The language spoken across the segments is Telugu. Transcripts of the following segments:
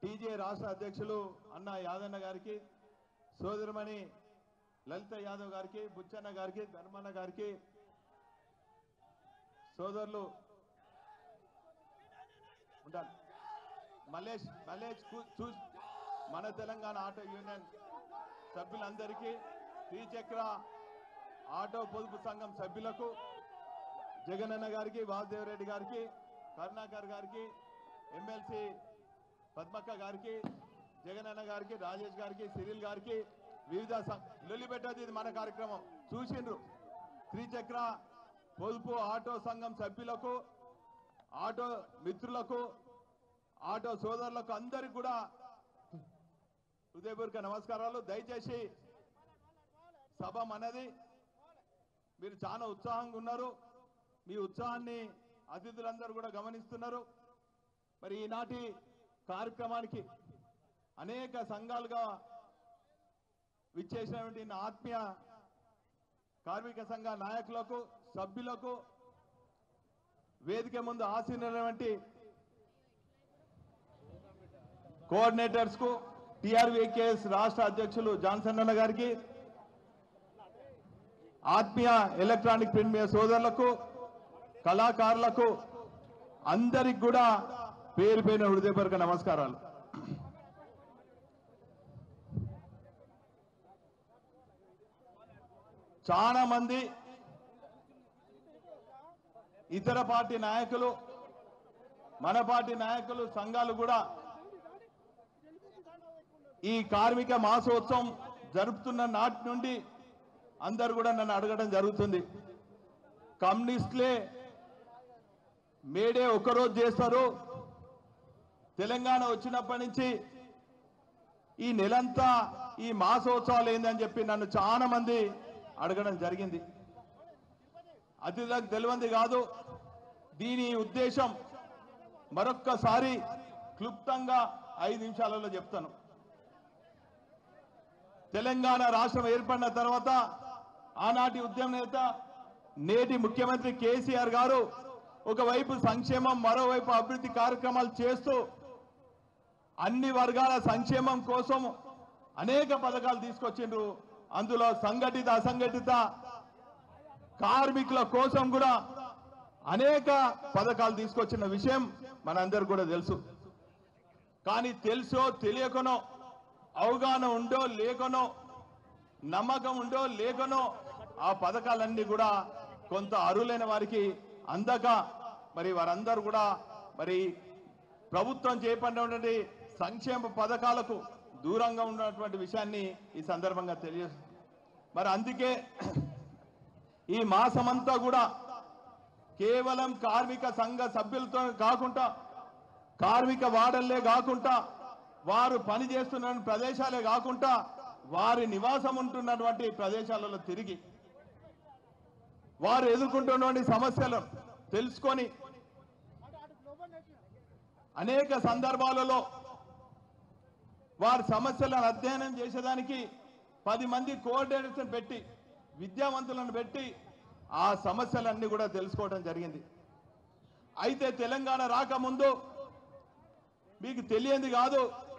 టీజే రాష్ట్ర అధ్యక్షులు అన్న యాదన్న గారికి సోదరమణి లలిత యాదవ్ గారికి బుచ్చన్న గారికి ధర్మన్న గారికి సోదరులు ఉంటాను మల్లేష్ మల్లేష్ కు- చూ మన తెలంగాణ ఆటో యూనియన్ సభ్యులందరికీ త్రిచక్ర ఆటో పొదుపు సంఘం సభ్యులకు జగనన్న గారికి వాసుదేవరెడ్డి గారికి కరుణాకర్ గారికి ఎమ్మెల్సీ పద్మక్క గారికి జగనన్న గారికి రాజేష్ గారికి సిరిల్ గారికి వివిధ సం- లొల్లి పెట్టదు ఇది మన కార్యక్రమం చూసిండ్రు త్రిచక్ర పొదుపు ఆటో సంఘం సభ్యులకు ఆటో మిత్రులకు ఆటో సోదరులకు అందరికి కూడా హృదయపూర్వక నమస్కారాలు దయచేసి సభ మనది మీరు చాలా ఉత్సాహంగా ఉన్నారు మీ ఉత్సాహాన్ని అతిథులందరూ కూడా గమనిస్తున్నారు మరి ఈనాటి కార్యక్రమానికి అనేక సంఘాలుగా విచ్చేసినటువంటి నా ఆత్మీయ కార్మిక సంఘ నాయకులకు సభ్యులకు వేదిక ముందు ఆసీనటువంటి కోఆర్డినేటర్స్ కు టిఆర్వికేఎస్ రాష్ట్ర అధ్యక్షులు జాన్సన్ అన్న గారికి ఆత్మీయ ఎలక్ట్రానిక్ ప్రింట్ మీడియా సోదరులకు కళాకారులకు అందరికి కూడా పేరు పేరున హృదయపూర్వక నమస్కారాలు చాలా మంది ఇతర పార్టీ నాయకులు మన పార్టీ నాయకులు సంఘాలు కూడా ఈ కార్మిక మాసోత్సవం జరుపుతున్న నాటి నుండి అందరు కూడా నన్ను అడగడం జరుగుతుంది కమ్యూనిస్టులే మేడే ఒక్కరోజు చేస్తారు తెలంగాణ వచ్చినప్పటి నుంచి ఈ నెలంతా ఈ మాసోత్సవాలు ఏందని చెప్పి నన్ను చాలా మంది అడగడం జరిగింది అతిథులకు తెలియంది కాదు దీని ఉద్దేశం మరొక్కసారి క్లుప్తంగా ఐదు నిమిషాలలో చెప్తాను తెలంగాణ రాష్ట్రం ఏర్పడిన తర్వాత ఆనాటి ఉద్యమ నేత నేటి ముఖ్యమంత్రి కేసీఆర్ గారు ఒకవైపు సంక్షేమం మరోవైపు అభివృద్ధి కార్యక్రమాలు చేస్తూ అన్ని వర్గాల సంక్షేమం కోసం అనేక పథకాలు తీసుకొచ్చిండ్రు అందులో సంఘటిత అసంఘటిత కార్మికుల కోసం కూడా అనేక పథకాలు తీసుకొచ్చిన విషయం మనందరు కూడా తెలుసు కానీ తెలుసో తెలియకనో అవగాహన ఉండో లేకనో నమ్మకం ఉండో లేకనో ఆ పథకాలన్నీ కూడా కొంత అరులైన వారికి అందక మరి వారందరూ కూడా మరి ప్రభుత్వం చేపట్టినటువంటి సంక్షేమ పథకాలకు దూరంగా ఉన్నటువంటి విషయాన్ని ఈ సందర్భంగా తెలియ మరి అందుకే ఈ మాసమంతా కూడా కేవలం కార్మిక సంఘ సభ్యులతో కాకుండా కార్మిక వాడల్లే కాకుండా వారు పని చేస్తున్న ప్రదేశాలే కాకుండా వారి నివాసం ఉంటున్నటువంటి ప్రదేశాలలో తిరిగి వారు ఎదుర్కొంటున్నటువంటి సమస్యలు తెలుసుకొని అనేక సందర్భాలలో వారి సమస్యలను అధ్యయనం చేసేదానికి పది మంది కోఆర్డినేటర్స్ పెట్టి విద్యావంతులను పెట్టి ఆ సమస్యలన్నీ కూడా తెలుసుకోవడం జరిగింది అయితే తెలంగాణ రాకముందు మీకు తెలియంది కాదు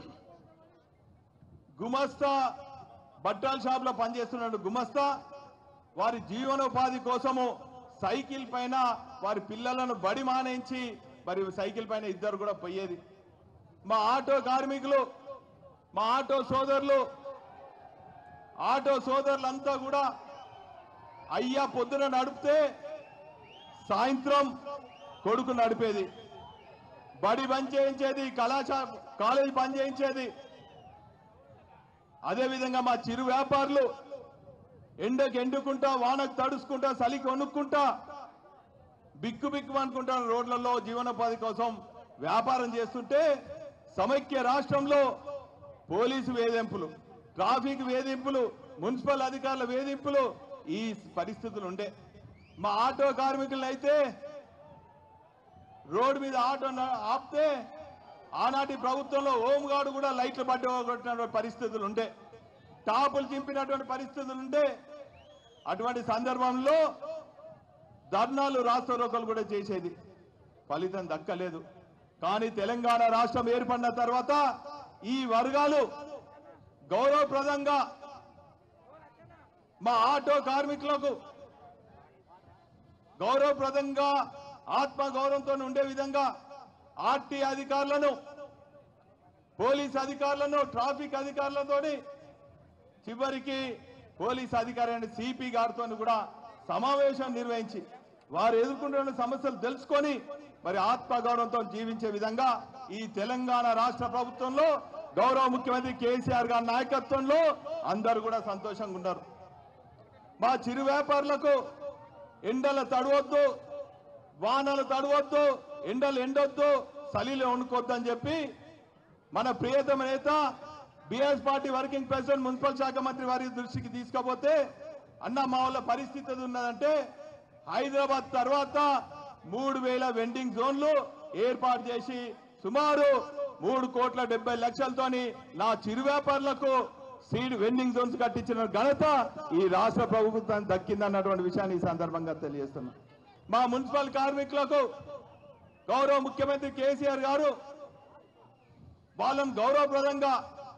గుమస్తా బట్టల షాప్ లో పనిచేస్తున్నాడు గుమస్తా వారి జీవనోపాధి కోసము సైకిల్ పైన వారి పిల్లలను బడి మానేంచి మరి సైకిల్ పైన ఇద్దరు కూడా పోయేది మా ఆటో కార్మికులు మా ఆటో సోదరులు ఆటో సోదరులంతా కూడా అయ్యా పొద్దున నడిపితే సాయంత్రం కొడుకు నడిపేది బడి బంద్ చేయించేది కళాశాల కాలేజీ బంద్ చేయించేది అదేవిధంగా మా చిరు వ్యాపారులు ఎండకు ఎండుకుంటా వానకు తడుచుకుంటా చలికి వణుక్కుంటా బిక్కు బిక్కు అనుకుంటా రోడ్లలో జీవనోపాధి కోసం వ్యాపారం చేస్తుంటే సమైక్య రాష్ట్రంలో పోలీసు వేధింపులు ట్రాఫిక్ వేధింపులు మున్సిపల్ అధికారుల వేధింపులు ఈ పరిస్థితులు ఉండే మా ఆటో కార్మికులను అయితే రోడ్డు మీద ఆటో న- ఆపితే ఆనాటి ప్రభుత్వంలో హోంగార్డు కూడా లైట్లు పట్టుకొట్టినటువంటి పరిస్థితులు ఉండే టాపులు చింపినటువంటి పరిస్థితులు ఉండే అటువంటి సందర్భంలో ధర్నాలు రాష్ట్రోకలు కూడా చేసేది ఫలితం దక్కలేదు కానీ తెలంగాణ రాష్ట్రం ఏర్పడిన తర్వాత ఈ వర్గాలు గౌరవప్రదంగా మా ఆటో కార్మికులకు గౌరవప్రదంగా ఆత్మ గౌరవంతో ఉండే విధంగా ఆర్టీ అధికారులను పోలీస్ అధికారులను ట్రాఫిక్ అధికారులతోని చివరికి పోలీస్ అధికారి అంటే సిపి గారితో కూడా సమావేశం నిర్వహించి వారు ఎదుర్కొంటున్న సమస్యలు తెలుసుకొని మరి ఆత్మగౌరవంతో జీవించే విధంగా ఈ తెలంగాణ రాష్ట్ర ప్రభుత్వంలో గౌరవ ముఖ్యమంత్రి కేసీఆర్ గారి నాయకత్వంలో అందరూ కూడా సంతోషంగా ఉన్నారు మా చిరు వ్యాపారులకు ఎండలు తడవద్దు వానలు తడవద్దు ఎండలు ఎండొద్దు చలిలో వండుకోవద్దని చెప్పి మన ప్రియతమ నేత BS party working president municipal శాఖ మంత్రి వారి దృష్టికి తీసుకపోతే అన్న మా వాళ్ళ పరిస్థితి ఏది ఉన్నదంటే హైదరాబాద్ తర్వాత మూడు వేల వెండింగ్ జోన్లు ఏర్పాటు చేసి సుమారు మూడు కోట్ల డెబ్బై లక్షలతోని నా చిరు వ్యాపారులకు సీడ్ వెండింగ్ జోన్స్ కట్టించిన ఘనత ఈ రాష్ట్ర ప్రభుత్వానికి దక్కిందన్నటువంటి విషయాన్ని ఈ సందర్భంగా తెలియజేస్తున్నా మా మున్సిపల్ కార్మికులకు గౌరవ ముఖ్యమంత్రి కేసీఆర్ గారు వాళ్ళని గౌరవప్రదంగా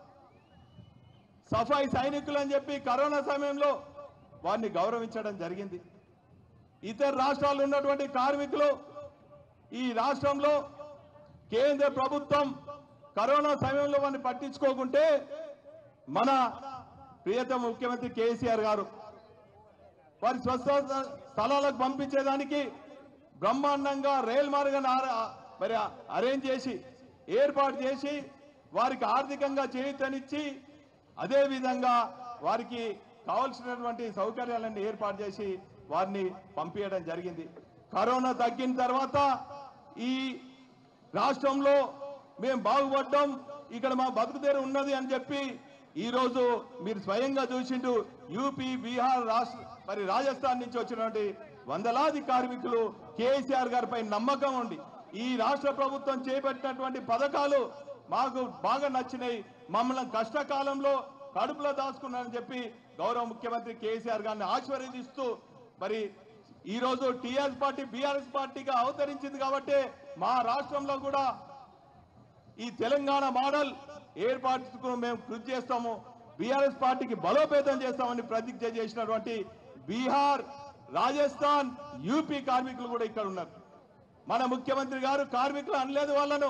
సఫాయి సైనికులు అని చెప్పి కరోనా సమయంలో వారిని గౌరవించడం జరిగింది ఇతర రాష్ట్రాల్లో ఉన్నటువంటి కార్మికులు ఈ రాష్ట్రంలో కేంద్ర ప్రభుత్వం కరోనా సమయంలో వారిని పట్టించుకోకుంటే మన ప్రియతమ ముఖ్యమంత్రి కేసీఆర్ గారు వారి స్వస్థ స్థలాలకు పంపించేదానికి బ్రహ్మాండంగా రైల్ మార్గాన్ని ఆర- మరి అరేంజ్ చేసి ఏర్పాటు చేసి వారికి ఆర్థికంగా చేయూతనిచ్చి అదే విధంగా వారికి కావలసినటువంటి సౌకర్యాలన్నీ ఏర్పాటు చేసి వారిని పంపించడం జరిగింది కరోనా తగ్గిన తర్వాత ఈ రాష్ట్రంలో మేము బాగుపడ్డాం ఇక్కడ మా బతుకుతేరు ఉన్నది అని చెప్పి ఈ రోజు మీరు స్వయంగా చూసిండు యూపీ బీహార్ రాష్ట్ర మరి రాజస్థాన్ నుంచి వచ్చినటువంటి వందలాది కార్మికులు కేసీఆర్ గారిపై నమ్మకం ఉండి ఈ రాష్ట్ర ప్రభుత్వం చేపట్టినటువంటి పథకాలు మాకు బాగా నచ్చినాయి మమ్మల్ని కష్టకాలంలో కడుపులో దాచుకున్నారని చెప్పి గౌరవ ముఖ్యమంత్రి కేసీఆర్ గారిని ఆశీర్వదిస్తూ మరి ఈ రోజు టీఆర్ఎస్ పార్టీ బీఆర్ఎస్ పార్టీగా అవతరించింది కాబట్టి మా రాష్ట్రంలో కూడా ఈ తెలంగాణ మోడల్ ఏర్పాటుకు మేము కృషి చేస్తాము బీఆర్ఎస్ పార్టీకి బలోపేతం చేస్తామని ప్రతిజ్ఞ చేసినటువంటి బీహార్ రాజస్థాన్ యూపీ కార్మికులు కూడా ఇక్కడ ఉన్నారు మన ముఖ్యమంత్రి గారు కార్మికులు అనలేదు వాళ్ళను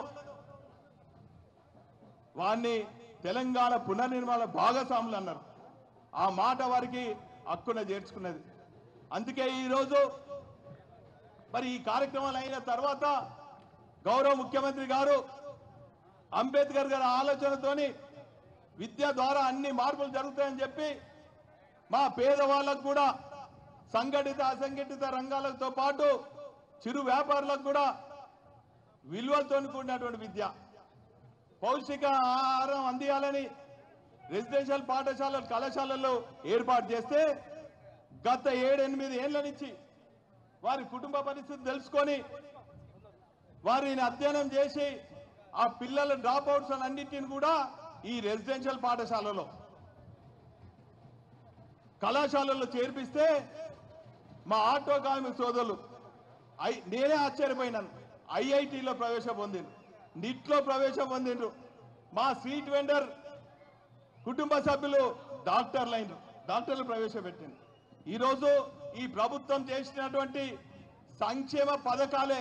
వారిని తెలంగాణ పునర్నిర్మాణ భాగస్వాములు అన్నారు ఆ మాట వారికి హక్కున చేర్చుకున్నది అందుకే ఈరోజు మరి ఈ కార్యక్రమాలు అయిన తర్వాత గౌరవ ముఖ్యమంత్రి గారు అంబేద్కర్ గారి ఆలోచనతోని విద్య ద్వారా అన్ని మార్పులు జరుగుతాయని చెప్పి మా పేదవాళ్ళకు కూడా సంఘటిత అసంఘటిత రంగాలతో పాటు చిరు వ్యాపారులకు కూడా విలువలతో కూడినటువంటి విద్య పౌష్టిక ఆహారం అందియాలని రెసిడెన్షియల్ పాఠశాలలు కళాశాలల్లో ఏర్పాటు చేస్తే గత ఏడెనిమిది ఏళ్ల నుంచి వారి కుటుంబ పరిస్థితి తెలుసుకొని వారిని అధ్యయనం చేసి ఆ పిల్లల డ్రాప్ అవుట్స్ అన్నింటిని కూడా ఈ రెసిడెన్షియల్ పాఠశాలలో కళాశాలల్లో చేర్పిస్తే మా ఆటో కార్మిక సోదరులు ఐ నేనే ఆశ్చర్యపోయినాను ఐఐటిలో ప్రవేశం పొందిండ్రు నిట్లో ప్రవేశం పొందిండ్రు మా స్ట్రీట్ వెండర్ కుటుంబ సభ్యులు డాక్టర్లు అయినరు డాక్టర్లు ప్రవేశపెట్టిండ్రు ఈరోజు ఈ ప్రభుత్వం చేసినటువంటి సంక్షేమ పథకాలే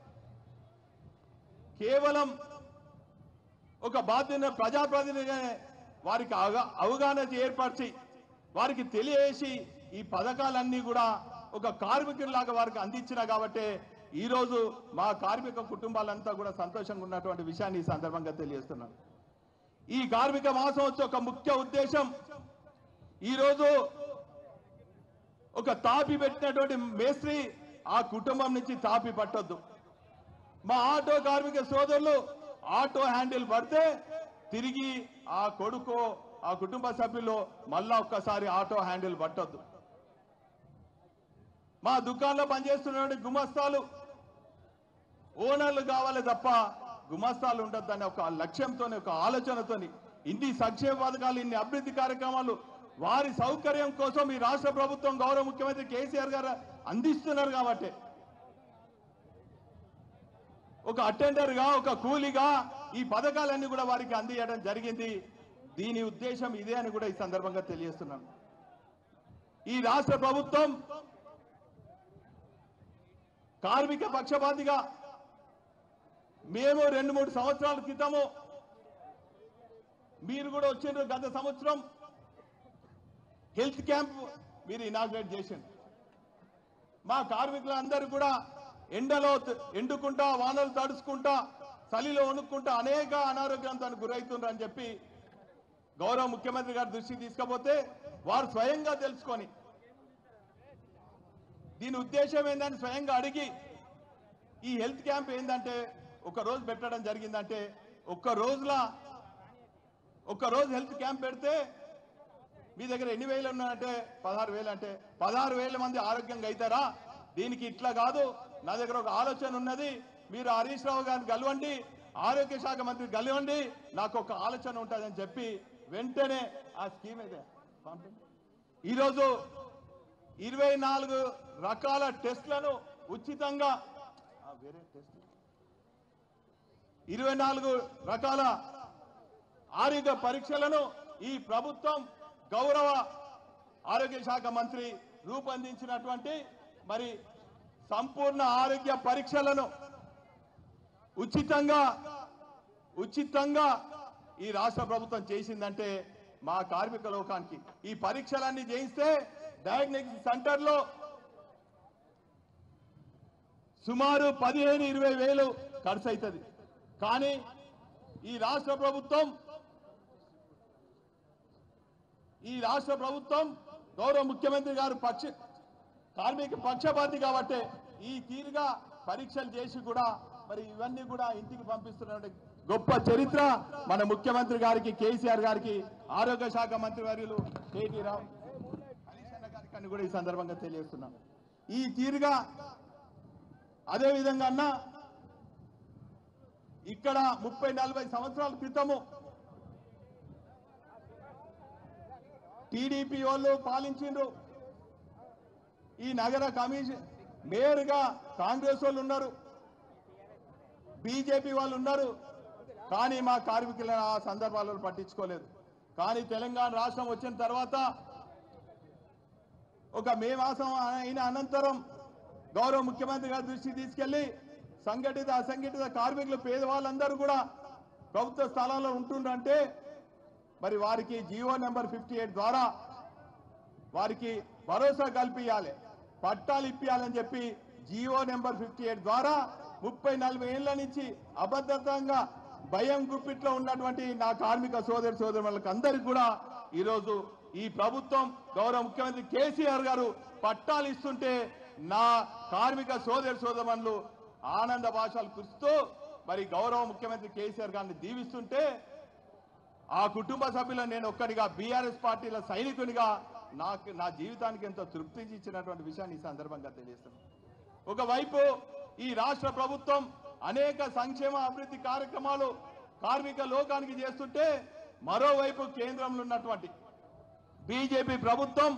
కేవలం ఒక బాధ్యత ప్రజాప్రతినిధిగా వారికి అవగా- అవగాహన ఏర్పరిచి వారికి తెలియజేసి ఈ పథకాలన్నీ కూడా ఒక కార్మికుడిలాగా వారికి అందించిన కాబట్టే ఈ రోజు మా కార్మిక కుటుంబాలంతా కూడా సంతోషంగా ఉన్నటువంటి విషయాన్ని ఈ సందర్భంగా తెలియజేస్తున్నాను ఈ కార్మిక మాసం వచ్చే ఒక ముఖ్య ఉద్దేశం ఈ రోజు ఒక తాపి పెట్టినటువంటి మేస్త్రి ఆ కుటుంబం నుంచి తాపి పట్టొద్దు మా ఆటో కార్మిక సోదరులు ఆటో హ్యాండిల్ పడితే తిరిగి ఆ కొడుకు ఆ కుటుంబ సభ్యులు మళ్ళా ఒక్కసారి ఆటో హ్యాండిల్ పట్టొద్దు మా దుకాణంలో పనిచేస్తున్నటువంటి గుమస్తాలు ఓనర్లు కావాలి తప్ప గుమస్తాలు ఉండొద్దని ఒక లక్ష్యంతోని ఒక ఆలోచనతోని ఇన్ని సంక్షేమ పథకాలు ఇన్ని అభివృద్ధి కార్యక్రమాలు వారి సౌకర్యం కోసం ఈ రాష్ట్ర ప్రభుత్వం గౌరవ ముఖ్యమంత్రి కేసీఆర్ గారు అందిస్తున్నారు కాబట్టి ఒక అటెండర్గా ఒక కూలిగా ఈ పథకాలన్నీ కూడా వారికి అందియడం జరిగింది దీని ఉద్దేశం ఇదే అని కూడా ఈ సందర్భంగా తెలియజేస్తున్నాను ఈ రాష్ట్ర ప్రభుత్వం కార్మిక పక్షపాతిగా మేము రెండు మూడు సంవత్సరాల క్రితము మీరు కూడా వచ్చిండ్రు గత సంవత్సరం హెల్త్ క్యాంప్ మీరు ఇనాగ్రేట్ చేసిండ్రు మా కార్మికులందరూ కూడా ఎండలో త- ఎండుకుంటా వానలు తడుచుకుంటా చలిలో వణుక్కుంటా అనేక అనారోగ్యంతో గురవుతుండ్రు అని చెప్పి గౌరవ ముఖ్యమంత్రి గారి దృష్టికి తీసుకపోతే వారు స్వయంగా తెలుసుకొని దీని ఉద్దేశం ఏందని స్వయంగా అడిగి ఈ హెల్త్ క్యాంప్ ఏంటంటే ఒక రోజు పెట్టడం జరిగిందంటే ఒక్క రోజుల ఒక్క రోజు హెల్త్ క్యాంప్ పెడితే మీ దగ్గర ఎన్ని వేలు ఉన్నాయంటే పదహారు వేలు అంటే పదహారు వేల మంది ఆరోగ్యంగా అవుతారా దీనికి ఇట్లా కాదు నా దగ్గర ఒక ఆలోచన ఉన్నది మీరు హరీష్ రావు గారిని కలవండి ఆరోగ్య శాఖ మంత్రి కలవండి నాకు ఒక ఆలోచన ఉంటుందని చెప్పి వెంటనే ఆ స్కీమ్ అయితే పంపండి. ఈరోజు ఇరవై నాలుగు రకాల టెస్ట్లను ఉచితంగా ఆ, వేరే టెస్ట్ ఇరవై నాలుగు రకాల ఆరోగ్య పరీక్షలను ఈ ప్రభుత్వం గౌరవ ఆరోగ్య శాఖ మంత్రి రూపొందించినటువంటి మరి సంపూర్ణ ఆరోగ్య పరీక్షలను ఉచితంగా ఉచితంగా ఈ రాష్ట్ర ప్రభుత్వం చేసిందంటే మా కార్మిక లోకానికి ఈ పరీక్షలన్నీ చేయిస్తే డయాగ్నోస్టిక్ సెంటర్లో సుమారు పదిహేను ఇరవై వేలు ఖర్చు అవుతుంది కానీ ఈ రాష్ట్ర ప్రభుత్వం ఈ రాష్ట్ర ప్రభుత్వం గౌరవ ముఖ్యమంత్రి గారు పక్ష కార్మిక పక్షపాతి కాబట్టి ఈ తీరుగా పరీక్షలు చేసి కూడా మరి ఇవన్నీ కూడా ఇంటికి పంపిస్తున్న గొప్ప చరిత్ర మన ముఖ్యమంత్రి గారికి కేసీఆర్ గారికి ఆరోగ్య శాఖ మంత్రి వర్యులు కేటీ రావు హరీష్ అన్న గారికి అని కూడా ఈ సందర్భంగా తెలియజేస్తున్నాం ఈ తీరుగా అదే విధంగా అన్న ఇక్కడ ముప్పై నలభై సంవత్సరాల క్రితము టీడీపీ వాళ్ళు పాలించిండ్రు ఈ నగర కమిషన్ మేయర్గా కాంగ్రెస్ వాళ్ళు ఉన్నారు బీజేపీ వాళ్ళు ఉన్నారు కానీ మా కార్మికులను ఆ సందర్భాలను పట్టించుకోలేదు కానీ తెలంగాణ రాష్ట్రం వచ్చిన తర్వాత ఒక మే మాసం అయిన అనంతరం గౌరవ ముఖ్యమంత్రి గారి దృష్టికి తీసుకెళ్లి సంఘటిత అసంఘటిత కార్మికులు పేదవాళ్ళందరూ కూడా ప్రభుత్వ స్థలాల్లో ఉంటుండంటే మరి వారికి జియో నెంబర్ ఫిఫ్టీ ఎయిట్ ద్వారా వారికి భరోసా కల్పించాలి పట్టాలు ఇప్పియాలని చెప్పి జియో నెంబర్ ఫిఫ్టీ ఎయిట్ ద్వారా ముప్పై నలభై ఏళ్ల నుంచి అభద్రతంగా భయం గుప్పిట్లో ఉన్నటువంటి నా కార్మిక సోదరి సోదరులకు అందరికి కూడా ఈరోజు ఈ ప్రభుత్వం గౌరవ ముఖ్యమంత్రి కేసీఆర్ గారు పట్టాలు ఇస్తుంటే నా కార్మిక సోదరి సోదరులు ఆనంద భాషలు కురుస్తూ మరి గౌరవ ముఖ్యమంత్రి కేసీఆర్ గారిని దీవిస్తుంటే ఆ కుటుంబ సభ్యులను నేను ఒక్కడిగా బీఆర్ఎస్ పార్టీల సైనికునిగా నాకు నా జీవితానికి ఎంతో తృప్తి ఇచ్చినటువంటి విషయాన్ని ఈ సందర్భంగా తెలియజేస్తున్నాను ఒకవైపు ఈ రాష్ట్ర ప్రభుత్వం అనేక సంక్షేమ అభివృద్ధి కార్యక్రమాలు కార్మిక లోకానికి చేస్తుంటే మరోవైపు కేంద్రంలో ఉన్నటువంటి బీజేపీ ప్రభుత్వం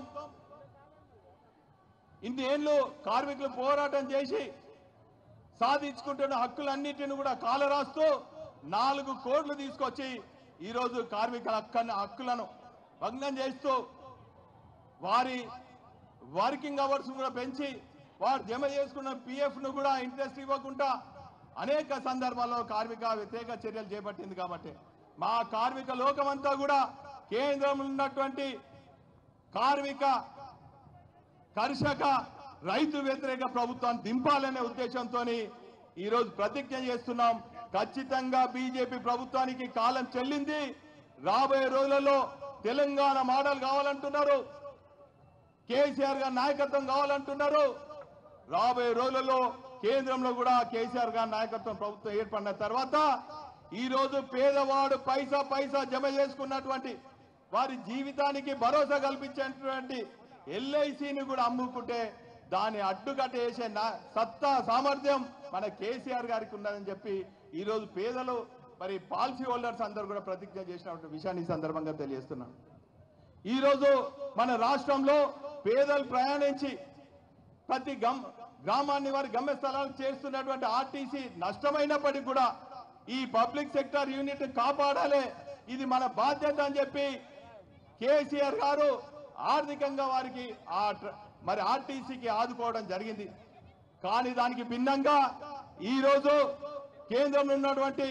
ఇన్ని ఏళ్ళు కార్మికులు పోరాటం చేసి సాధించుకుంటున్న హక్కులన్నిటిని కూడా కాలరాస్తూ నాలుగు కోట్లు తీసుకొచ్చి ఈరోజు కార్మికుల హక్కన్ని హక్కులను భగ్నం చేస్తూ వారి వర్కింగ్ అవర్స్ కూడా పెంచి వారు జమ చేసుకున్న పిఎఫ్ ను కూడా ఇంట్రెస్ట్ ఇవ్వకుండా అనేక సందర్భాల్లో కార్మిక వ్యతిరేక చర్యలు చేపట్టింది కాబట్టి మా కార్మిక లోకమంతా కూడా కేంద్రంలో ఉన్నటువంటి కార్మిక కర్షక రైతు వ్యతిరేక ప్రభుత్వాన్ని దింపాలనే ఉద్దేశంతో ఈరోజు ప్రతిజ్ఞ చేస్తున్నాం ఖచ్చితంగా బీజేపీ ప్రభుత్వానికి కాలం చెల్లింది రాబోయే రోజులలో తెలంగాణ మోడల్ కావాలంటున్నారు కేసీఆర్ గారి నాయకత్వం కావాలంటున్నారు రాబోయే రోజులలో కేంద్రంలో కూడా కేసీఆర్ గారి నాయకత్వం ప్రభుత్వం ఏర్పడిన తర్వాత ఈ రోజు పేదవాడు పైసా పైసా జమ చేసుకున్నటువంటి వారి జీవితానికి భరోసా కల్పించేటువంటి ఎల్ఐసిని కూడా అమ్ముకుంటే దాన్ని అడ్డుకట్ట వేసే నా- సత్తా సామర్థ్యం మన కేసీఆర్ గారికి ఉన్నదని చెప్పి ఈ రోజు పేదలు మరి పాలసీ హోల్డర్స్ అందరూ కూడా ప్రతిజ్ఞ చేసినటువంటి విషయాన్ని ఈ సందర్భంగా తెలియజేస్తున్నాను ఈ రోజు మన రాష్ట్రంలో పేదలు ప్రయాణించి ప్రతి గమ్ గ్రామాన్ని వారి గమ్యస్థలాలు చేస్తున్నటువంటి ఆర్టీసీ నష్టమైనప్పటికీ కూడా ఈ పబ్లిక్ సెక్టర్ యూనిట్ కాపాడాలి ఇది మన బాధ్యత అని చెప్పి కేసీఆర్ గారు ఆర్థికంగా వారికి ఆ ట్ర- మరి ఆర్టీసీకి ఆదుకోవడం జరిగింది కానీ దానికి భిన్నంగా ఈ రోజు కేంద్రంలో ఉన్నటువంటి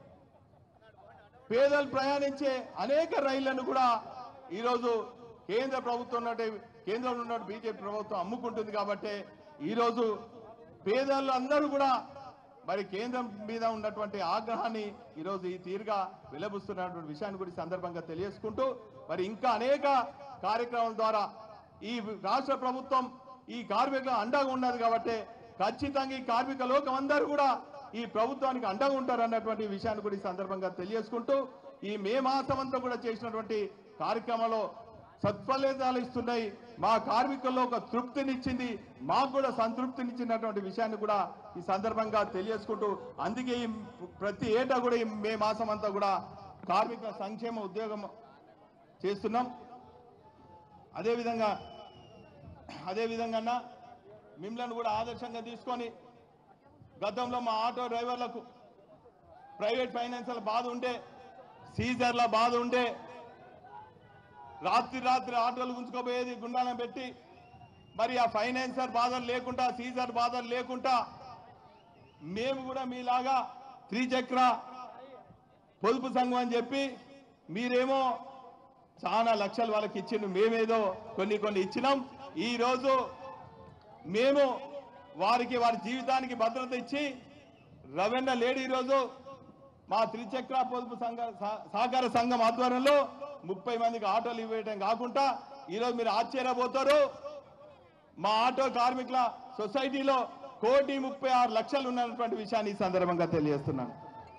పేదలు ప్రయాణించే అనేక రైళ్లను కూడా ఈరోజు కేంద్ర ప్రభుత్వం ఉన్నట్టు కేంద్రంలో ఉన్న బీజేపీ ప్రభుత్వం అమ్ముకుంటుంది కాబట్టి ఈరోజు పేదలు అందరూ కూడా మరి కేంద్రం మీద ఉన్నటువంటి ఆగ్రహాన్ని ఈరోజు ఈ తీరుగా విలబుస్తున్నటువంటి విషయాన్ని కూడా ఈ సందర్భంగా తెలియజేసుకుంటూ మరి ఇంకా అనేక కార్యక్రమాల ద్వారా ఈ రాష్ట్ర ప్రభుత్వం ఈ కార్మికుల అండగా ఉన్నది కాబట్టి ఖచ్చితంగా ఈ కార్మిక లోకం అందరూ కూడా ఈ ప్రభుత్వానికి అండగా ఉంటారు అన్నటువంటి విషయాన్ని కూడా ఈ సందర్భంగా తెలియజేసుకుంటూ ఈ మే మాసం అంతా కూడా చేసినటువంటి కార్యక్రమంలో సత్ఫలితాలు ఇస్తున్నాయి మా కార్మికుల్లో ఒక తృప్తినిచ్చింది మాకు కూడా సంతృప్తినిచ్చినటువంటి విషయాన్ని కూడా ఈ సందర్భంగా తెలియజేసుకుంటూ అందుకే ఈ ప్రతి ఏటా కూడా ఈ మే మాసం అంతా కూడా కార్మికుల సంక్షేమ ఉద్యోగం చేస్తున్నాం అదేవిధంగా అదేవిధంగా మిమ్మల్ని కూడా ఆదర్శంగా తీసుకొని గతంలో మా ఆటో డ్రైవర్లకు ప్రైవేట్ ఫైనాన్షియల్ బాధ ఉండే సీజర్ల బాధ ఉండే రాత్రి రాత్రి ఆటోలు గుంజుకోపోయేది గుండాలను పెట్టి మరి ఆ ఫైనాన్సర్ బాధలు లేకుండా సీజర్ బాధలు లేకుండా మేము కూడా మీలాగా త్రిచక్ర పొదుపు సంఘం అని చెప్పి మీరేమో చాలా లక్షలు వాళ్ళకి ఇచ్చిండు మేమేదో కొన్ని కొన్ని ఇచ్చినాం ఈ రోజు మేము వారికి వారి జీవితానికి భద్రత ఇచ్చి రవెన్న లేడీ ఈరోజు మా త్రిచక్ర పొదుపు సంఘ సహ- సహకార సంఘం ఆధ్వర్యంలో ముప్పై మందికి ఆటోలు ఇవ్వటం కాకుండా ఈరోజు మీరు ఆశ్చర్యపోతారు మా ఆటో కార్మికుల సొసైటీలో కోటి ముప్పై ఆరు లక్షలు ఉన్నటువంటి విషయాన్ని ఈ సందర్భంగా తెలియజేస్తున్నాను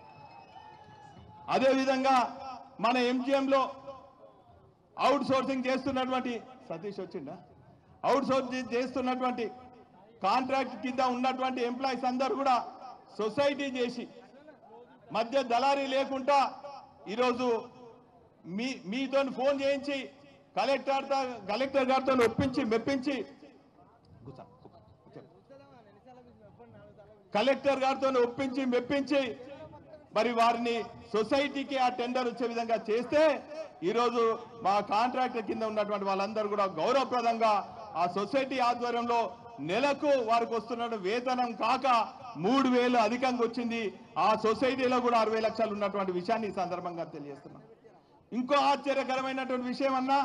అదేవిధంగా మన MGM లో అవుట్ సోర్సింగ్ చేస్తున్నటువంటి సతీష్ వచ్చిండా అవుట్ సోర్సింగ్ చేస్తున్నటువంటి కాంట్రాక్ట్ కింద ఉన్నటువంటి ఎంప్లాయీస్ అందరూ కూడా సొసైటీ చేసి మధ్య దళారీ లేకుండా ఈరోజు మీ మీతో ఫోన్ చేయించి కలెక్టర్ కలెక్టర్ గారితో ఒప్పించి మెప్పించి కూర్చో, కూర్చో. కలెక్టర్ గారితో ఒప్పించి మెప్పించి మరి వారిని సొసైటీకి ఆ టెండర్ వచ్చే విధంగా చేస్తే ఈరోజు మా కాంట్రాక్టర్ కింద ఉన్నటువంటి వాళ్ళందరూ కూడా గౌరవప్రదంగా ఆ సొసైటీ ఆధ్వర్యంలో నెలకు వారికి వస్తున్న వేతనం కాక మూడు వేలు అధికంగా వచ్చింది ఆ సొసైటీలో కూడా అరవై లక్షలు ఉన్నటువంటి విషయాన్ని ఈ సందర్భంగా తెలియజేస్తున్నాం ఇంకో ఆశ్చర్యకరమైనటువంటి విషయం అన్నా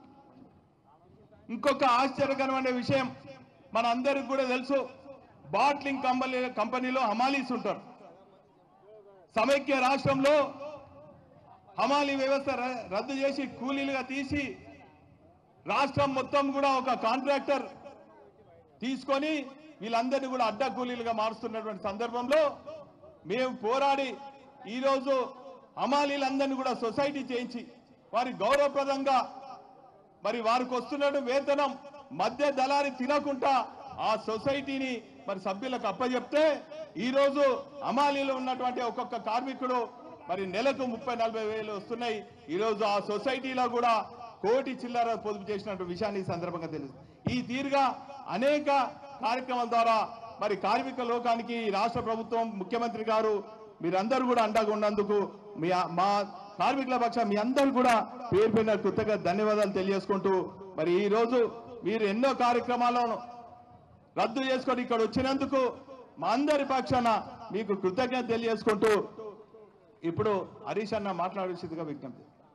ఇంకొక ఆశ్చర్యకరమైన విషయం మన అందరికి కూడా తెలుసు బాట్లింగ్ కంపెనీ కంపెనీలో హమాలీస్ ఉంటారు సమైక్య రాష్ట్రంలో హమాలీ వ్యవస్థ ర- రద్దు చేసి కూలీలుగా తీసి రాష్ట్రం మొత్తం కూడా ఒక కాంట్రాక్టర్ తీసుకొని వీళ్ళందరినీ కూడా అడ్డ కూలీలుగా మారుస్తున్నటువంటి సందర్భంలో మేము పోరాడి ఈరోజు హమాలీలందరినీ కూడా సొసైటీ చేయించి వారి గౌరవప్రదంగా మరి వారికి వస్తున్న వేతనం మధ్య దళారి తినకుండా ఆ సొసైటీని మరి సభ్యులకు అప్పచెప్తే ఈ రోజు అమాలీలో ఉన్నటువంటి ఒక్కొక్క కార్మికుడు మరి నెలకు ముప్పై నలభై వేలు వస్తున్నాయి ఈ రోజు ఆ సొసైటీలో కూడా కోటి చిల్లర పొదుపు చేసినట్టు విషయాన్ని ఈ సందర్భంగా తెలుసు ఈ తీరుగా అనేక కార్యక్రమాల ద్వారా మరి కార్మిక లోకానికి ఈ రాష్ట్ర ప్రభుత్వం ముఖ్యమంత్రి గారు మీరందరూ కూడా అండగా ఉన్నందుకు మీ మా కార్మికుల పక్ష మీ అందరూ కూడా పేరు పైన కృతజ్ఞ ధన్యవాదాలు తెలియజేసుకుంటూ మరి ఈ రోజు మీరు ఎన్నో కార్యక్రమాలను రద్దు చేసుకొని ఇక్కడ వచ్చినందుకు మా అందరి పక్షాన మీకు కృతజ్ఞత తెలియజేసుకుంటూ ఇప్పుడు హరీష్ అన్న మాట్లాడాల్సిందిగా విజ్ఞప్తి